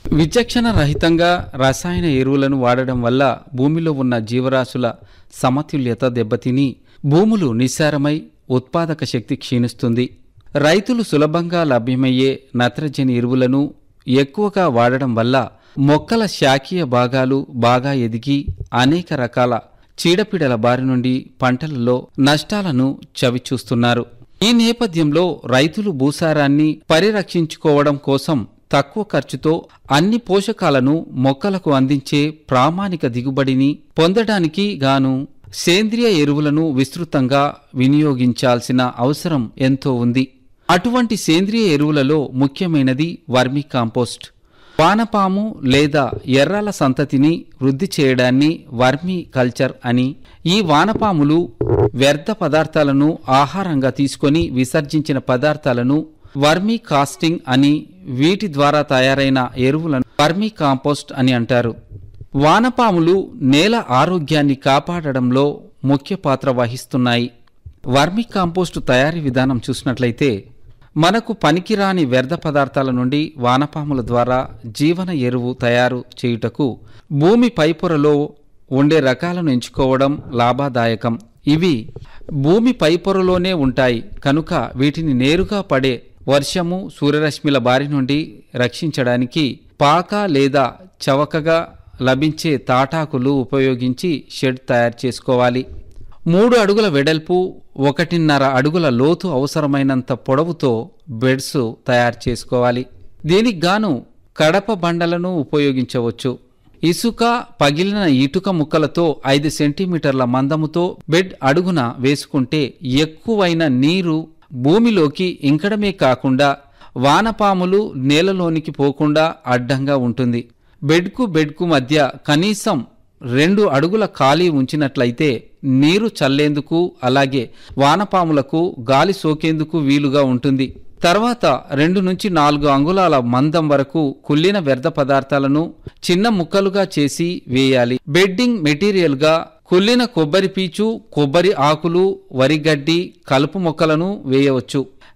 విచక్షణ రహితంగా రసాయన ఎరువులను వాడడం వల్ల భూమిలో ఉన్న జీవరాశుల సమతుల్యత దెబ్బతిని భూములు నిస్సారమై ఉత్పాదక శక్తి క్షీణిస్తుంది రైతులు సులభంగా లభ్యమయ్యే నత్రజని ఎరువులను ఎక్కువగా వాడడం వల్ల మొక్కల శాఖీయ భాగాలు బాగా ఎదిగి అనేక రకాల చీడపీడల బారి నుండి పంటలలో నష్టాలను చవిచూస్తున్నారు ఈ నేపథ్యంలో రైతులు భూసారాన్ని పరిరక్షించుకోవడం కోసం తక్కువ ఖర్చుతో అన్ని పోషకాలను మొక్కలకు అందించే ప్రామాణిక దిగుబడిని పొందడానికి గాను సేంద్రియ ఎరువులను విస్తృతంగా వినియోగించాల్సిన అవసరం ఎంతో ఉంది అటువంటి సేంద్రియ ఎరువులలో ముఖ్యమైనది వర్మి కాంపోస్ట్ వానపాము లేదా ఎర్రల సంతతిని వృద్ధి చేయడాన్ని వర్మి కల్చర్ అని ఈ వానపాములు వ్యర్థ పదార్థాలను ఆహారంగా తీసుకొని విసర్జించిన పదార్థాలను వర్మీ కాస్టింగ్ అని వీటి ద్వారా తయారైన ఎరువులను వర్మీ కాంపోస్ట్ అని అంటారు వానపాములు నేల ఆరోగ్యాన్ని కాపాడడంలో ముఖ్య పాత్ర వహిస్తున్నాయి వర్మి కాంపోస్టు తయారీ విధానం చూసినట్లయితే మనకు పనికిరాని వ్యర్థ పదార్థాల నుండి వానపాముల ద్వారా జీవన ఎరువు తయారు చేయుటకు భూమి పైపొరలో ఉండే రకాలను ఎంచుకోవడం లాభదాయకం ఇవి భూమి పైపొరలోనే ఉంటాయి కనుక వీటిని నేరుగా పడే వర్షము సూర్యరశ్మిల బారి నుండి రక్షించడానికి పాక లేదా చవకగా లభించే తాటాకులు ఉపయోగించి షెడ్ తయారు చేసుకోవాలి మూడు అడుగుల వెడల్పు ఒకటిన్నర అడుగుల లోతు అవసరమైనంత పొడవుతో బెడ్స్ తయారు చేసుకోవాలి దీనికి గాను కడప బండలను ఉపయోగించవచ్చు ఇసుక పగిలిన ఇటుక ముక్కలతో ఐదు సెంటీమీటర్ల మందముతో బెడ్ అడుగున వేసుకుంటే ఎక్కువైన నీరు భూమిలోకి ఇంకడమే కాకుండా వానపాములు నేలలోనికి పోకుండా అడ్డంగా ఉంటుంది బెడ్కు బెడ్కు మధ్య కనీసం రెండు అడుగుల ఖాళీ ఉంచినట్లయితే నీరు చల్లేందుకు అలాగే వానపాములకు గాలి సోకేందుకు వీలుగా ఉంటుంది తర్వాత రెండు నుంచి నాలుగు అంగుళాల మందం వరకు కుళ్ళిన వ్యర్థ పదార్థాలను చిన్న ముక్కలుగా చేసి వేయాలి బెడ్డింగ్ మెటీరియల్గా కుళ్ళిన కొబ్బరి పీచు కొబ్బరి ఆకులు వరిగడ్డి కలుపు మొక్కలను వేయవచ్చు